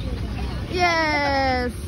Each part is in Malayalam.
യെസ്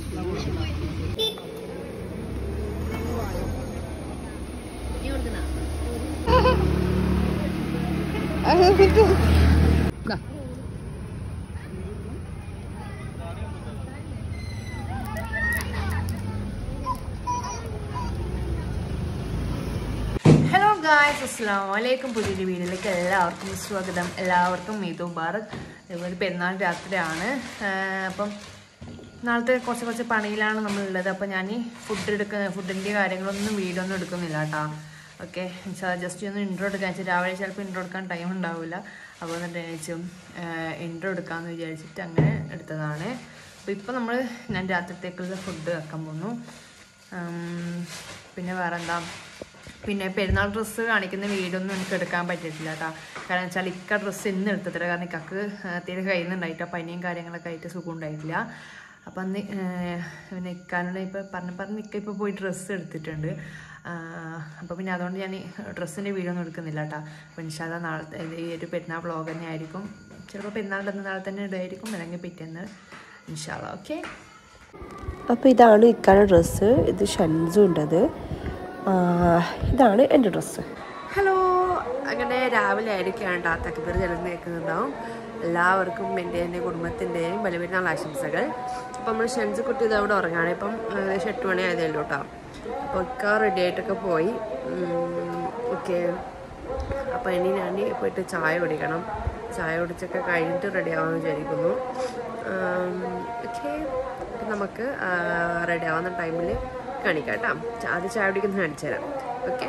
ഹലോ ഗായ്സ് അസ്സാം വലൈക്കും പുതിയൊരു വീഡിയോയിലേക്ക് എല്ലാവർക്കും സ്വാഗതം എല്ലാവർക്കും മീതു മുബാറക് ഇതുപോലെ പെരുന്നാൾ രാത്രിയാണ് ആഹ് അപ്പം നാളത്തെ കുറച്ച് കുറച്ച് പണിയിലാണ് നമ്മളുള്ളത് അപ്പം ഞാൻ ഫുഡ് എടുക്കുന്ന ഫുഡിൻ്റെ കാര്യങ്ങളൊന്നും വീഡിയോ ഒന്നും എടുക്കുന്നില്ല കേട്ടോ ഓക്കെ ജസ്റ്റ് ഒന്ന് ഇൻട്രോ എടുക്കാൻ വെച്ചാൽ രാവിലെ ചിലപ്പോൾ ഇൻട്രോ എടുക്കാൻ ടൈം ഉണ്ടാവില്ല അപ്പോൾ എന്നിട്ട് വിചാരിച്ചു ഇൻട്രോ എടുക്കാമെന്ന് വിചാരിച്ചിട്ട് അങ്ങനെ എടുത്തതാണ് അപ്പോൾ ഇപ്പോൾ നമ്മൾ ഞാൻ രാത്രിത്തേക്കുള്ള ഫുഡ് വെക്കാൻ പോന്നു ഉം, പിന്നെ വേറെ എന്താ പിന്നെ പെരുന്നാൾ ഡ്രസ്സ് കാണിക്കുന്ന വീഡിയോ ഒന്നും എനിക്ക് എടുക്കാൻ പറ്റിയിട്ടില്ല കേട്ടോ കാരണം വെച്ചാൽ ഇക്ക ഡ്രസ്സ് ഇന്ന് എടുത്തിട്ടില്ല കാരണം ഇക്കക്ക് തീരെ കഴിയുന്നുണ്ടായിട്ട് പനിയും കാര്യങ്ങളൊക്കെ ആയിട്ട് സുഖം ഉണ്ടായിട്ടില്ല അപ്പം അന്ന് ഏഹ്, പിന്നെ ഇക്കാനോട് ഇപ്പോൾ പറഞ്ഞ് പറഞ്ഞ് ഇക്ക ഇപ്പോൾ പോയി ഡ്രസ്സ് എടുത്തിട്ടുണ്ട് അപ്പോൾ പിന്നെ അതുകൊണ്ട് ഞാൻ ഡ്രസ്സിൻ്റെ വീഡിയോ ഒന്നും എടുക്കുന്നില്ല കേട്ടോ അപ്പോൾ ഇൻഷാല്ല നാളത്തെ ഈ ഒരു പെരുന്നാൾ വ്ളോഗ് തന്നെ ആയിരിക്കും ചിലപ്പോൾ പെരുന്നാളിൻ്റെ അന്ന് നാളെ തന്നെ ഇടുമായിരിക്കും അല്ലെങ്കിൽ പിറ്റേന്ന് ഇൻഷാല്ല ഓക്കെ അപ്പോൾ ഇതാണ് ഇക്കാൻ്റെ ഡ്രസ്സ് ഇത് ഷൻസും ഉണ്ടത് ആ, ഇതാണ് എൻ്റെ ഡ്രസ്സ് ഹലോ അങ്ങനെ രാവിലെ ആയിരിക്കാണ് കേട്ടോ തക്കബീർ ജലം കേൾക്കുന്നുണ്ടാവും എല്ലാവർക്കും എൻ്റെ എൻ്റെ കുടുംബത്തിൻ്റെയും ബലപെരുന്നാൾ ആശംസകൾ അപ്പം നമ്മൾ ഷെൻസ് കുട്ടി ഇത് അവിടെ ഉറങ്ങാണ് ഇപ്പം ഏകദേശം എട്ട് മണി ആയതേ ഉള്ളൂ കേട്ടോ അപ്പോൾ ഒക്കെ റെഡി ആയിട്ടൊക്കെ പോയി ഓക്കെ അപ്പോൾ ഇനി ഞാൻ പോയിട്ട് ചായ കുടിക്കണം ചായ കുടിച്ചൊക്കെ കഴിഞ്ഞിട്ട് റെഡി ആവാമെന്ന് വിചാരിക്കുന്നു ഓക്കെ നമുക്ക് റെഡി ആവുന്ന ടൈമിൽ കാണിക്കാം കേട്ടോ ആദ്യം ചായ കുടിക്കുന്നത് കാണിച്ചു തരാം ഓക്കെ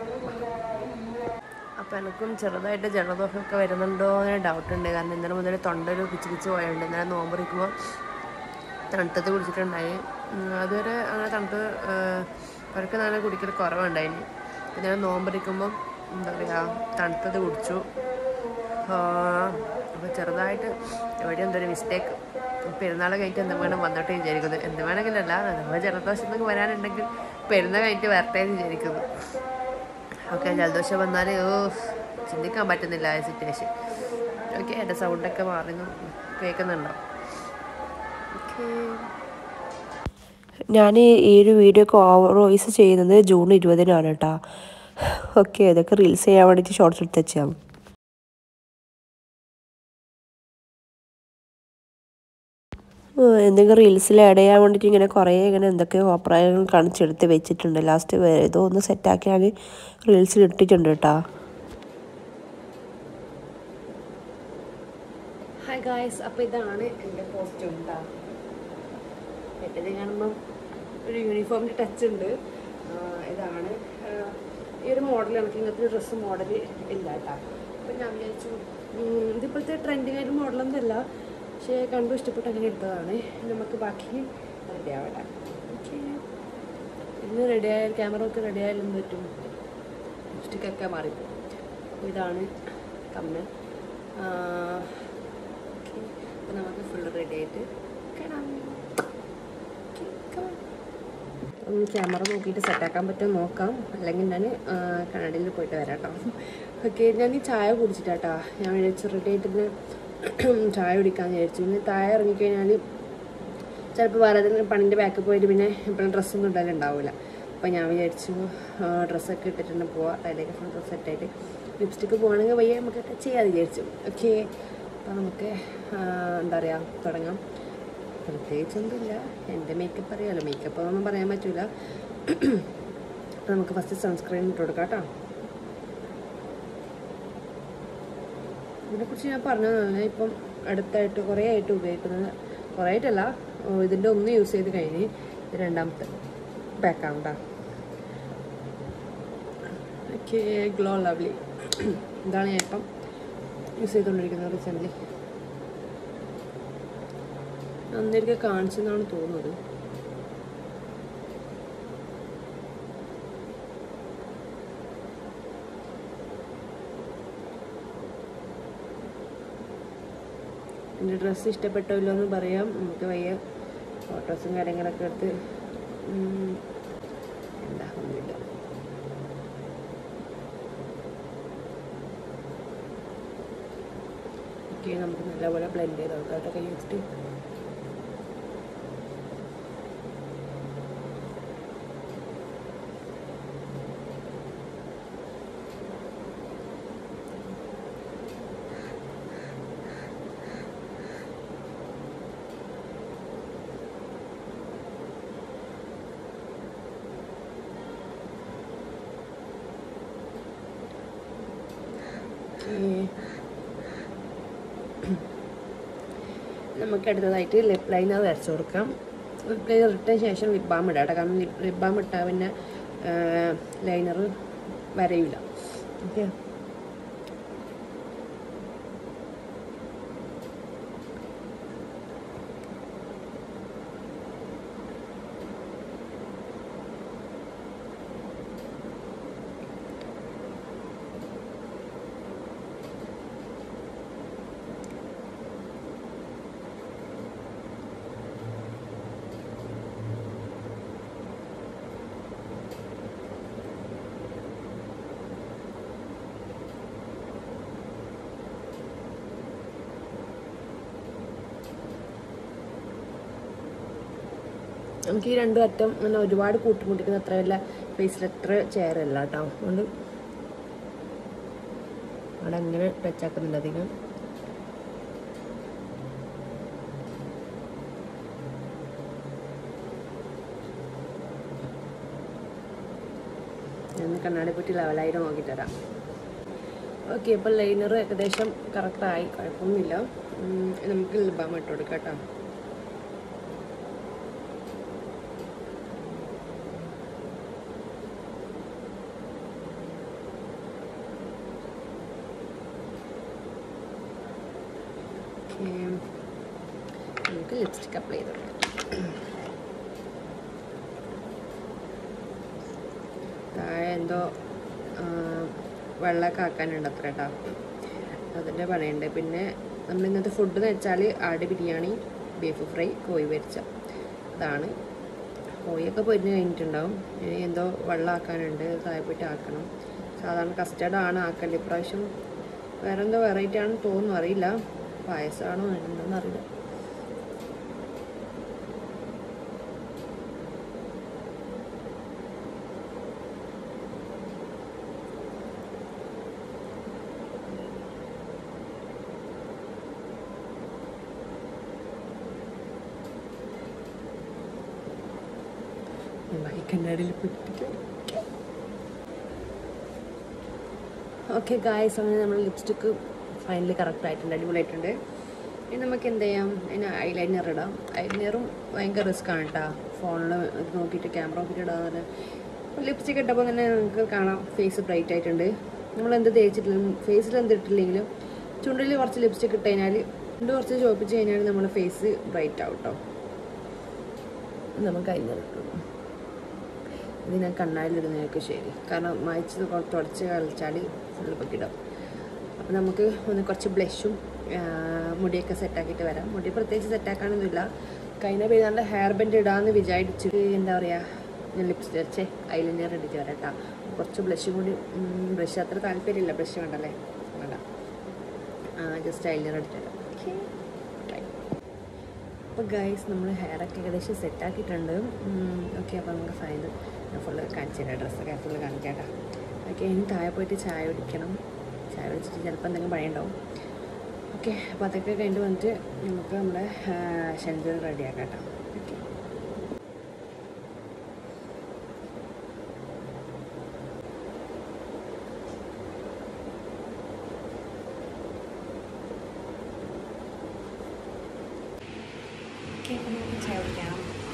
അപ്പോൾ എനിക്കും ചെറുതായിട്ട് ജലദോഷമൊക്കെ വരുന്നുണ്ടോ എന്ന് ഡൗട്ട് ഉണ്ട് കാരണം ഇന്നലെ മുതൽ തൊണ്ട ഒരു പിച്ച് പിച്ച് പോയുണ്ട് ഇന്നലെ നോമ്പറിക്കുമ്പോൾ തണുത്തത് കുടിച്ചിട്ടുണ്ടായി ഉം, അതുവരെ അങ്ങനെ തണുത്ത് അവർക്ക് നല്ല കുടിക്കൽ കുറവുണ്ടായിന് പിന്നെ നോമ്പറിക്കുമ്പോൾ എന്താ പറയുക തണുത്തത് കുടിച്ചു അപ്പോൾ ചെറുതായിട്ട് എവിടെ എന്തൊരു മിസ്റ്റേക്ക് പെരുന്നാൾ കഴിഞ്ഞിട്ട് എന്ത് വേണം വന്നോട്ടെ വിചാരിക്കുന്നത് എന്ത് വേണമെങ്കിലല്ല നമ്മൾ ജലദോഷം എന്നൊക്കെ വരാനുണ്ടെങ്കിൽ പെരുന്നാൾ കഴിഞ്ഞിട്ട് വരട്ടെ എന്ന് വിചാരിക്കുന്നു ഓക്കെ ജലദോഷം വന്നാൽ ഓ ചിന്തിക്കാൻ പറ്റുന്നില്ല ആ സിറ്റുവേഷൻ ഓക്കെ എൻ്റെ സൗണ്ടൊക്കെ മാറുന്നു കേൾക്കുന്നുണ്ടോ ഓക്കെ ഞാൻ ഈ ഒരു വീഡിയോ ഒക്കെ ഓവർ വോയിസ് ചെയ്യുന്നത് ജൂൺ ഇരുപതിനാണ് കേട്ടോ ഓക്കെ ഇതൊക്കെ റീൽസ് ചെയ്യാൻ വേണ്ടിയിട്ട് ഷോർട്സ് എടുത്ത് വെച്ചാൽ എന്തെങ്കിലും റീൽസിൽ ആഡ് ചെയ്യാൻ വേണ്ടിയിട്ട് ഇങ്ങനെ കുറേ ഇങ്ങനെ എന്തൊക്കെയോ അഭിപ്രായങ്ങൾ കാണിച്ചെടുത്ത് വെച്ചിട്ടുണ്ട് ലാസ്റ്റ് ഏതോ ഒന്ന് സെറ്റാക്കി ഞാൻ റീൽസിൽ ഇട്ടിട്ടുണ്ട് കേട്ടോ ഹായ് ഗായ്സ് അപ്പോൾ ഇതാണ് എൻ്റെ കോസ്റ്റ്യൂം കേട്ടോ മറ്റേത് കാണുമ്പം ഒരു യൂണിഫോമിൻ്റെ ടച്ച് ഉണ്ട് ആ, ഇതാണ് ആ, ഈ ഒരു മോഡൽ എനിക്ക് ഇങ്ങനത്തെ ഒരു ഡ്രസ്സ് മോഡൽ ഇല്ല കേട്ടോ അപ്പം ഞാൻ വിചാരിച്ചു ഉം, ഇതിപ്പോഴത്തെ ട്രെൻഡിങ് ആയിട്ട് മോഡലൊന്നും അല്ല പക്ഷേ കണ്ടു ഇഷ്ടപ്പെട്ട് അങ്ങനെ എടുത്തതാണ് നമുക്ക് ബാക്കി റെഡി ആവട്ടെ ഓക്കെ ഇന്ന് റെഡി ആയാൽ ക്യാമറ ഒക്കെ റെഡി ആയാലും എന്ത് പറ്റും ലിപ്സ്റ്റിക്കൊക്കെ മാറിപ്പോകും അപ്പോൾ ഇതാണ് കമ്മൽ അപ്പോൾ നമുക്ക് ഫുൾ റെഡി ആയിട്ട് കാണാം ഒന്ന് ക്യാമറ നോക്കിയിട്ട് സെറ്റാക്കാൻ പറ്റുമോ നോക്കാം അല്ലെങ്കിൽ ഞാൻ കണ്ണടയിൽ പോയിട്ട് വരാം കേട്ടോ ഓക്കെ ഞാൻ ഈ ചായ കുടിച്ചിട്ടാട്ടാ ഞാൻ വിചാരിച്ചു റെഡി ആയിട്ട് ചായ കുടിക്കാമെന്ന് വിചാരിച്ചു പിന്നെ താഴെ ഇറങ്ങിക്കഴിഞ്ഞാൽ ചിലപ്പോൾ വേറെ ഏതെങ്കിലും പണിൻ്റെ ബാക്കിൽ പോയിട്ട് പിന്നെ ഇപ്പോഴും ഡ്രസ്സൊന്നും ഇടാൻ ഉണ്ടാവില്ല അപ്പോൾ ഞാൻ വിചാരിച്ചു ഡ്രസ്സൊക്കെ ഇട്ടിട്ടുണ്ട് പോവാം തലയൊക്കെ ഫുൾ ഡ്രസ്സ് സെറ്റായിട്ട് ലിപ്സ്റ്റിക്ക് പോകണമെങ്കിൽ വയ്യ നമുക്കൊക്കെ ചെയ്യാതെ വിചാരിച്ചു ഓക്കെ അപ്പോൾ നമുക്ക് ആ, എന്താ പറയുക തുടങ്ങാം പ്രത്യേകിച്ചൊന്നുമില്ല എൻ്റെ മേക്കപ്പ് അറിയാമല്ലോ മേക്കപ്പ് ഒന്നും പറയാൻ പറ്റില്ല അപ്പോൾ നമുക്ക് ഫസ്റ്റ് സൺസ്ക്രീൻ ഇട്ട് കൊടുക്കാം കേട്ടോ ഇതിനെക്കുറിച്ച് ഞാൻ പറഞ്ഞതാണ് ഞാൻ ഇപ്പം അടുത്തായിട്ട് കുറേ ആയിട്ട് ഉപയോഗിക്കുന്നത് കുറേ ആയിട്ടല്ല ഓ, ഇതിൻ്റെ ഒന്ന് യൂസ് ചെയ്ത് കഴിഞ്ഞ് ഇത് രണ്ടാമത്തെ പാക്കാണ് കേട്ടോ ഓക്കെ ഗ്ലോ ലവ്ലി ഇതാണ് ഞാൻ ഇപ്പം യൂസ് ചെയ്തുകൊണ്ടിരിക്കുന്നത് റീസെൻ്റ്ലി അന്നേരൊക്കെ കാണിച്ചെന്നാണ് തോന്നുന്നത് എൻ്റെ ഡ്രസ്സ് ഇഷ്ടപ്പെട്ടില്ലോ എന്ന് പറയാം നമുക്ക് വയ്യ ഫോട്ടോസും കാര്യങ്ങളൊക്കെ എടുത്ത് ഉം, എന്താ ഒന്നുമില്ല ഓക്കെ നമുക്ക് നല്ലപോലെ ബ്ലെൻഡ് ചെയ്ത് നോക്കാം കേട്ടോ കൈ വെച്ചിട്ട് നമുക്ക് അടുത്തതായിട്ട് ലിപ് ലൈനർ വരച്ചു കൊടുക്കാം ലിപ് ലൈനർ ഇട്ട ശേഷം ലിപ് ബാം ഇടാം കേട്ടോ കാരണം ലിപ് ബാം ഇട്ടാൽ പിന്നെ ലൈനർ വരയില്ല ഓക്കെ നമുക്ക് ഈ രണ്ടും അറ്റം അങ്ങനെ ഒരുപാട് കൂട്ടിമുട്ടിക്കുന്ന അത്ര വല്ല ഫേസിൽ അത്ര ചേരല്ല കേട്ടോ അതുകൊണ്ട് അവിടെ അങ്ങനെ ടച്ചാക്കുന്നുണ്ട് അധികം ഞാൻ കണ്ണാടി കുറ്റി ലെവലായിട്ട് നോക്കിയിട്ട് തരാം ഓക്കെ ഇപ്പോൾ ലൈനർ ഏകദേശം കറക്റ്റായി കുഴപ്പമൊന്നുമില്ല ഉം, നമുക്ക് ലിബാം ഇട്ട് കൊടുക്കാം കേട്ടോ ഓക്കെ നമുക്ക് ലിപ്സ്റ്റിക് അപ്ലൈ ചെയ്ത് കൊടുക്കാം താഴെ എന്തോ ആ, വെള്ളമൊക്കെ ആക്കാനുണ്ട് അത്ര കേട്ടോ അതിൻ്റെ പണിയുണ്ട് പിന്നെ നമ്മൾ ഇന്നത്തെ ഫുഡ് എന്ന് വെച്ചാൽ ആട് ബിരിയാണി ബീഫ് ഫ്രൈ കോഴി പൊരിച്ച അതാണ് കോഴിയൊക്കെ പൊരിഞ്ഞ് കഴിഞ്ഞിട്ടുണ്ടാവും ഇനി എന്തോ വെള്ളം ആക്കാനുണ്ട് താഴെ പോയിട്ട് ആക്കണം സാധാരണ കസ്റ്റർഡ് ആണ് ആക്കേണ്ടത് ഇപ്രാവശ്യം വേറെ എന്തോ വെറൈറ്റി ആണെന്ന് തോന്നുന്നു അറിയില്ല പായസമാണോ എന്താണെന്ന് അറിയില്ല കണ്ണാടിയിൽ പിടിപ്പിക്കും ഓക്കെ ഗായ്സ് അങ്ങനെ നമ്മൾ ലിപ്സ്റ്റിക്ക് ഫൈനലി കറക്റ്റ് ആയിട്ടുണ്ട് അടിപൊളിയായിട്ടുണ്ട് ഇനി നമുക്ക് എന്ത് ചെയ്യാം അതിന് ഐലൈനർ ഇടാം ഐലൈനറും ഭയങ്കര റിസ്ക് ആണ് കേട്ടോ ഫോണിൽ ഇത് നോക്കിയിട്ട് ക്യാമറ നോക്കിയിട്ട് ഇടാതെ ലിപ്സ്റ്റിക് ഇട്ടപ്പോൾ തന്നെ നമുക്ക് കാണാം ഫേസ് ബ്രൈറ്റ് ആയിട്ടുണ്ട് നമ്മൾ എന്ത് തേച്ചിട്ടില്ലെങ്കിലും ഫേസിൽ എന്ത് ഇട്ടില്ലെങ്കിലും ചുണ്ടിൽ കുറച്ച് ലിപ്സ്റ്റിക് ഇട്ട് കഴിഞ്ഞാൽ ചുണ്ട് കുറച്ച് ചോപ്പിച്ച് കഴിഞ്ഞാൽ നമ്മുടെ ഫേസ് ബ്രൈറ്റ് ആവും കേട്ടോ നമുക്ക് ഐലൈനർ ഇട്ടു ഇത് ഞാൻ കണ്ണാടിലിടുന്നതൊക്കെ ശരി കാരണം മായ്ച്ചത് കൊ- തുടച്ച് കളിച്ചാൽ ഫുള്ള് പൊക്കിടും അപ്പോൾ നമുക്ക് ഒന്ന് കുറച്ച് ബ്ലഷും മുടിയൊക്കെ സെറ്റാക്കിയിട്ട് വരാം മുടി പ്രത്യേകിച്ച് സെറ്റാക്കാനൊന്നുമില്ല കഴിഞ്ഞ പെരുന്നാളിൻ്റെ ഹെയർ ബാൻഡ് ഇടാമെന്ന് വിചാരിച്ചിട്ട് എന്താ പറയുക ഞാൻ ലിപ്സ് വെച്ചേ ഐലൈനർ ഇടിച്ച് വരാം കേട്ടോ കുറച്ച് ബ്ലഷും കൂടി ബ്ലഷ് അത്ര താല്പര്യമില്ല ബ്ലഷ് വേണ്ടല്ലേ വേണ്ട ജസ്റ്റ് ഐലൈനർ അടിച്ചു തരാം ഓക്കെ അപ്പോൾ ഗൈസ് നമ്മൾ ഹെയറൊക്കെ ഏകദേശം സെറ്റാക്കിയിട്ടുണ്ട് ഓക്കെ അപ്പോൾ നമുക്ക് ഫൈനൽ ഞാൻ ഫുള്ള് കാണിച്ചു തരാം ഡ്രസ്സൊക്കെ ഫുള്ള് കാണിക്കാം കേട്ടോ ഓക്കെ ഇനി താഴെ പോയിട്ട് ചായ കുടിക്കണം ചായ കുടിച്ചിട്ട് ചിലപ്പോൾ എന്തെങ്കിലും പണിയുണ്ടാവും ഓക്കെ അപ്പോൾ അതൊക്കെ കഴിഞ്ഞിട്ട് വന്നിട്ട് നമുക്ക് നമ്മുടെ ഷെൻജർ റെഡിയാക്കാം കേട്ടോ ഓക്കെ ഓക്കെ അപ്പോൾ നമുക്ക് ചായ കുടിക്കാം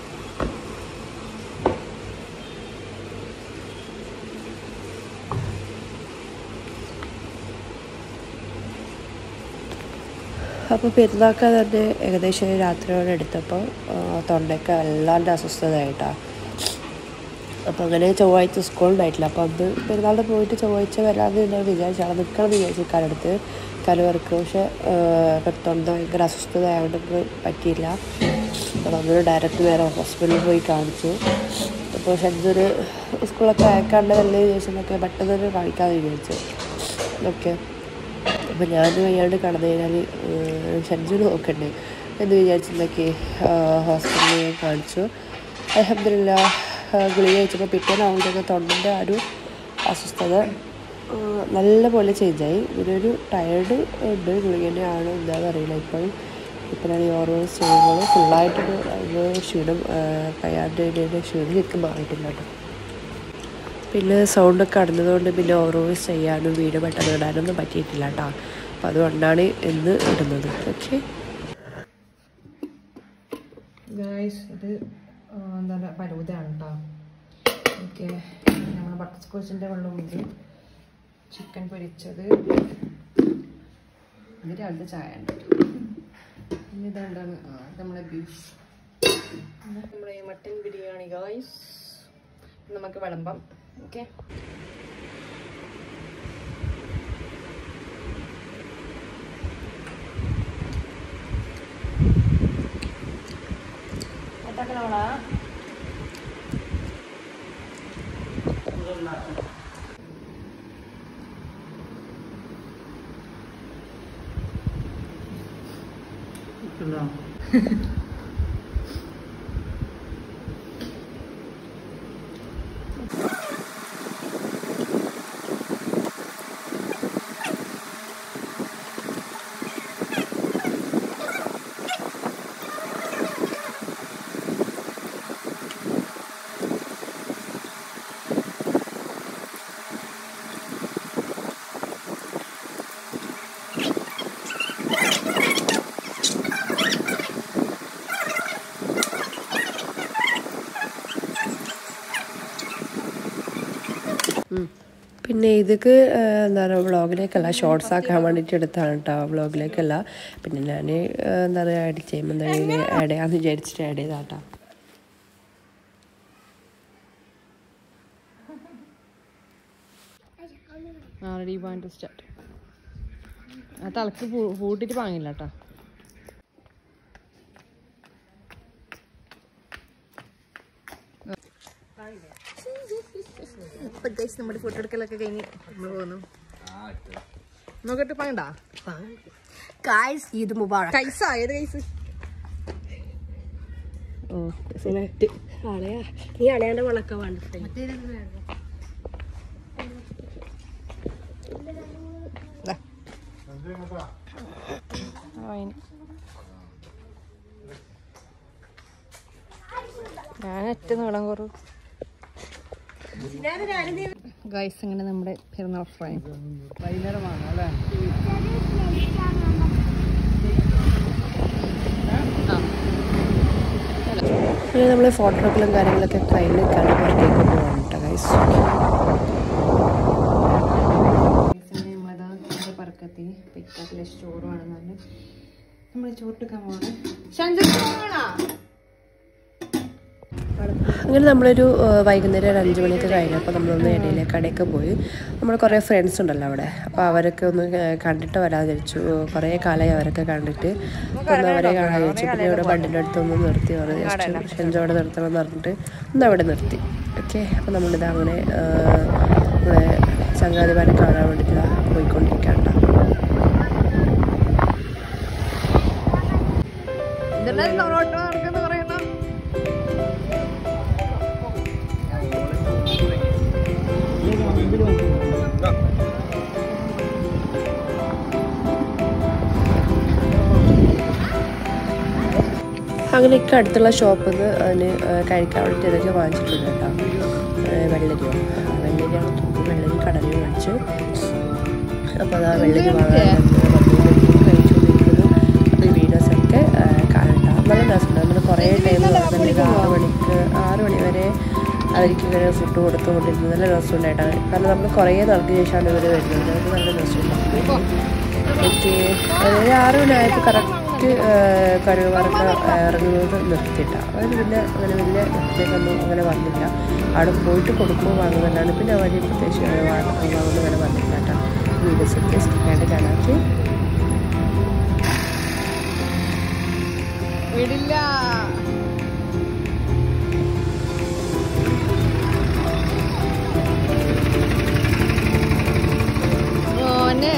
അപ്പോൾ പെരുന്നാൾക്ക് തന്നെ ഏകദേശം രാത്രിയോടെ എടുത്തപ്പോൾ തൊണ്ടയ്ക്ക് വല്ലാണ്ട് അസ്വസ്ഥതയായിട്ടാണ് അപ്പോൾ അങ്ങനെ ചൊവ്വാഴ്ച സ്കൂൾ ഉണ്ടായിട്ടില്ല അപ്പോൾ അന്ന് പെരുന്നാളിന് പോയിട്ട് ചൊവ്വാഴ്ച വരാമെന്ന് ഞാൻ വിചാരിച്ചാണ് നിൽക്കണം എന്ന് വിചാരിച്ചു കാലെടുത്ത് കലവർക്ക് പക്ഷേ ഇപ്പം തൊണ്ട ഭയങ്കര അസ്വസ്ഥത ആയതുകൊണ്ട് നമുക്ക് പറ്റിയില്ല അപ്പോൾ നമ്മൾ ഡയറക്റ്റ് നേരെ ഹോസ്പിറ്റലിൽ പോയി കാണിച്ചു അപ്പോൾ ഷെൻസൊരു സ്കൂളൊക്കെ അയക്കാണ്ടതല്ലേ വിചാരിച്ചെന്നൊക്കെ പെട്ടെന്ന് തന്നെ കാണിക്കാമെന്ന് വിചാരിച്ചു ഓക്കെ അപ്പോൾ ഞാൻ അയാളുടെ കടന്നു കഴിഞ്ഞാൽ ഷെൻജു നോക്കണ്ടേ എന്ന് വിചാരിച്ചിട്ടൊക്കെ ഹോസ്പിറ്റലിൽ ഞാൻ കാണിച്ചു അലഹമില്ല ഗുളിക കഴിച്ചപ്പോൾ പിറ്റേന്നാവുമ്പോഴത്തേക്ക് തൊണ്ടൻ്റെ ആ ഒരു അസ്വസ്ഥത ആ, നല്ലപോലെ ചേഞ്ചായി പിന്നെ ഒരു ടയർഡ് ഉണ്ട് ഗുളികൻ്റെ ആണ് എന്താണെന്ന് അറിയില്ല ഇപ്പോഴും ഇപ്പം ഞാൻ ഈ ഓരോ ചെയ്യുമ്പോൾ ഫുള്ളായിട്ടൊരു അത് ക്ഷീണം കയ്യാൻ്റെ ക്ഷീണം ശരിക്കും മാറിയിട്ടില്ല കേട്ടോ പിന്നെ സൗണ്ടൊക്കെ അടഞ്ഞതുകൊണ്ട് പിന്നെ ഓവർവോയിസ് ചെയ്യാനും വീഡിയോ പെട്ടെന്ന് ഇടാനൊന്നും പറ്റിയിട്ടില്ല കേട്ടോ അപ്പോൾ അതുകൊണ്ടാണ് ഇന്ന് ഇടുന്നത് ഓക്കെ ഗായ്സ് ഇത് ആ, എന്താ പറയുക പരൂതയാണ് കേട്ടോ ഓക്കെ നമ്മൾ ബട്ടർ സ്കോച്ചിൻ്റെ വെള്ളമുണ്ട് ചിക്കൻ പൊരിച്ചത് ഇത് രാവിലത്തെ ചായ ഉണ്ട് പിന്നെ ഇതെന്താണ് ആ, ഇത് നമ്മളെ ബീഫ് നമ്മുടെ മട്ടൻ ബിരിയാണി ഗായ്സ് നമുക്ക് വിളമ്പാം ഓക്കെ അത്താക്കണോളാ പിന്നെ ഇതൊക്കെ ആ, എന്താ പറയുക വ്ളോഗിലേക്കല്ല ഷോർട്സ് ആക്കാൻ വേണ്ടിയിട്ട് എടുത്താണ് കേട്ടോ വ്ളോഗിലേക്കല്ല പിന്നെ ഞാൻ എന്താ പറയുക എഡിറ്റ് ചെയ്യുമ്പോൾ എന്തായാലും ആഡ് ചെയ്യാമെന്ന് വിചാരിച്ചിട്ട് ആഡ് ചെയ്താട്ടോ ആ റെഡി വൺ ടു സ്റ്റാർട്ട് ആ തലക്ക് പൂട്ടിട്ട് വാങ്ങില്ല കേട്ടോ ഇപ്പൊ ഗൈസ് നമ്മുടെ ഫോട്ടോ എടുക്കലൊക്കെ കഴിഞ്ഞ് നമ്മൾ പോകുന്നു നോക്കട്ടെ പങ്കണ്ട ഗായ്സ് ഈദ് മുബാറക് കൈസ ഏത് കൈസ് ഓ സെലക്ട് അളയാ നീ അളയാൻ്റെ വളക്ക വേണ്ടിട്ട് ഞാൻ ഒറ്റ നീളം കുറവ് ഗൈസ് അങ്ങനെ നമ്മുടെ പെരുന്നാൾ ഫ്രൈ പിന്നെ നമ്മൾ ഫോട്ടോകളും കാര്യങ്ങളൊക്കെ കഴിഞ്ഞ് കണ്ട് പുറത്തേക്ക് പോകാം കേട്ടോ ഗൈസ് നമ്മളതാ നമ്മുടെ പറക്കത്തി പിക്കാത്തിലെ ചോറ് വേണമെന്നു നമ്മൾ ചോറിട്ട് പോവാണ് അങ്ങനെ നമ്മളൊരു ആ, വൈകുന്നേരം ഒരു അഞ്ച് മണിയൊക്കെ കഴിഞ്ഞപ്പോൾ നമ്മളൊന്ന് ഇടയിലെ കടയൊക്കെ പോയി നമ്മൾ കുറേ ഫ്രണ്ട്സ് ഉണ്ടല്ലോ അവിടെ അപ്പോൾ അവരൊക്കെ ഒന്ന് ആ, കണ്ടിട്ട് വരാമെന്ന് വിചാരിച്ചു കുറേ കാലമായി അവരൊക്കെ കണ്ടിട്ട് അപ്പോൾ ഒന്ന് അവരെ കാണാൻ വിചാരിച്ചു പിന്നെ ഇവിടെ ബണ്ടിൻ്റെ അടുത്ത് ഒന്ന് നിർത്തി പറഞ്ഞു ജസ്റ്റ് ഷെഞ്ച് അവിടെ നിർത്തണം എന്ന് പറഞ്ഞിട്ട് ഒന്ന് അവിടെ നിർത്തി ഓക്കെ അപ്പോൾ നമ്മളിത് അങ്ങനെ ആ, നമ്മളെ ചങ്ങാതിമാരെ കാണാൻ വേണ്ടിയിട്ട് പോയിക്കൊണ്ടിരിക്കുകയാണ് ഓട്ടോ നടക്കുന്ന പറയണം അങ്ങനെയൊക്കെ അടുത്തുള്ള ഷോപ്പിൽ നിന്ന് അതിന് ആ, കഴിക്കാൻ വേണ്ടിയിട്ട് ഇതൊക്കെ വാങ്ങിച്ചിട്ടുണ്ട് കേട്ടോ ആ, വെള്ളരിയോ വെള്ളരിയാണ് വെള്ളരി കടലിൽ വാങ്ങിച്ചു അപ്പോൾ അതാ വെള്ളരി വാങ്ങാൻ കഴിച്ചുകൊണ്ടിരിക്കുന്നു അപ്പോൾ ഈ വീഡിയോസൊക്കെ കാണണ്ട നല്ല രസമുണ്ട് നമ്മൾ കുറേ ടൈം ഒരു ആറ് മണിക്ക് ആറ് മണി വരെ അവർക്ക് ഇങ്ങനെ ഫുഡ് കൊടുത്തുകൊണ്ടിരുന്നത് നല്ല രസമുണ്ടായിട്ടാണ് കാരണം നമ്മൾ കുറേ നാൾക്ക് ശേഷമാണ് ഇവർ വരുന്നത് അത് നല്ല രസമുണ്ടായിരുന്നു ഓക്കെ അതായത് ആറ് മണി ആയപ്പോൾ കറക്റ്റ് കരുവാറൊക്കെ ഇറങ്ങുന്നത് നിർത്തിയിട്ടാണ് അവർ പിന്നെ അങ്ങനെ വലിയ ഇതൊന്നും അങ്ങനെ വന്നില്ല അവിടെ പോയിട്ട് കൊടുക്കുമ്പോൾ വാങ്ങുന്നതല്ലാണ്ട് പിന്നെ അവർ പ്രത്യേകിച്ച് വാങ്ങുന്ന അങ്ങനെ വന്നില്ല കേട്ടോ വീഡിയോസൊക്കെ സ്കിപ്പായിട്ട് കാണാക്കി വിടില്ല മോനെ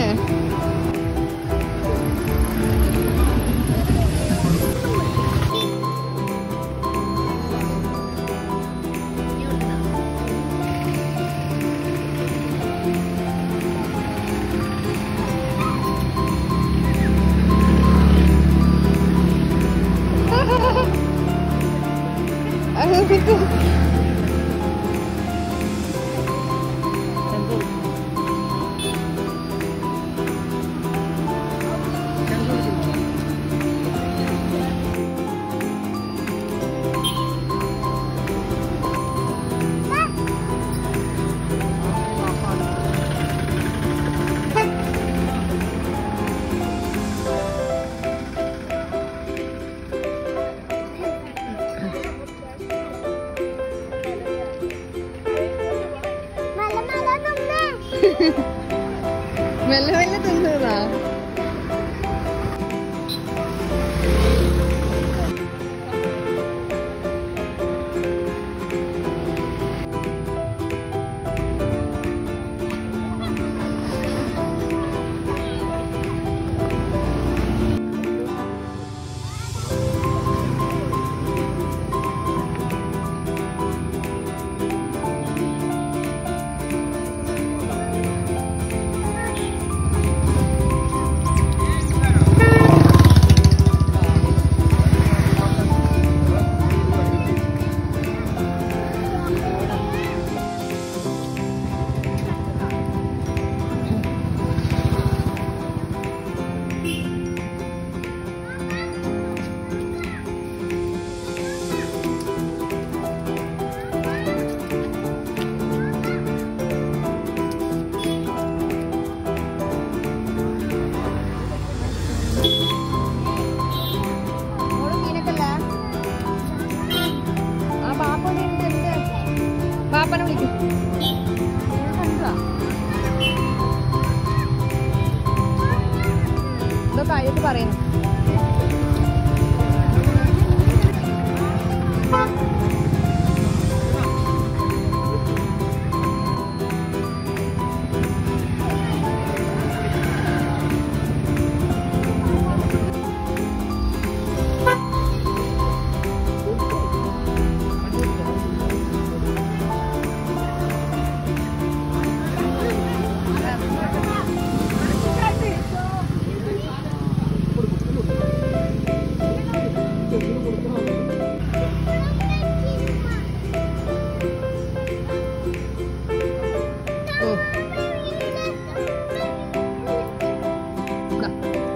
മെല്ലെ മെല്ലെ തിന്നതാ ആ പാപ്പനെ പാപ്പനെ വിളിക്കും എന്തോ കാര്യമായിട്ട് പറയുന്നു ഓ ദാ.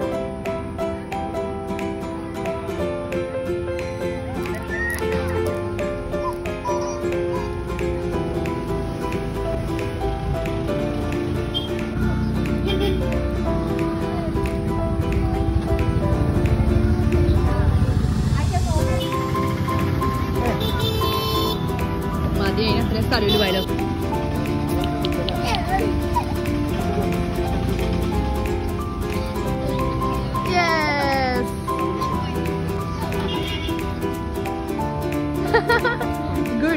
മതി അതിന് അത്രയും സ്ഥലമില്ല പോയാലോ Yes. Good.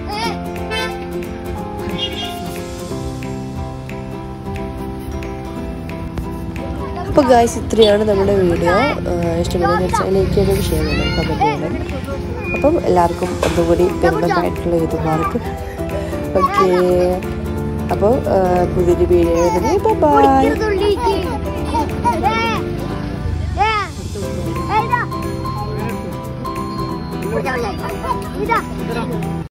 അപ്പോൾ ഗായ്സ് ഇത്രയാണ് നമ്മുടെ വീഡിയോ ഇഷ്ടപ്പെടുന്ന വെച്ചാൽ ലൈക്ക് ചെയ്യണം ഷെയർ ചെയ്യണം കമൻറ്റ് ചെയ്യണം അപ്പം എല്ലാവർക്കും ഒന്നുകൂടി പെരുന്നാളായിട്ടുള്ള ഇത് മാർക്ക് ഓക്കെ അപ്പോൾ പുതിയൊരു വീഡിയോ ബൈ ഇതാ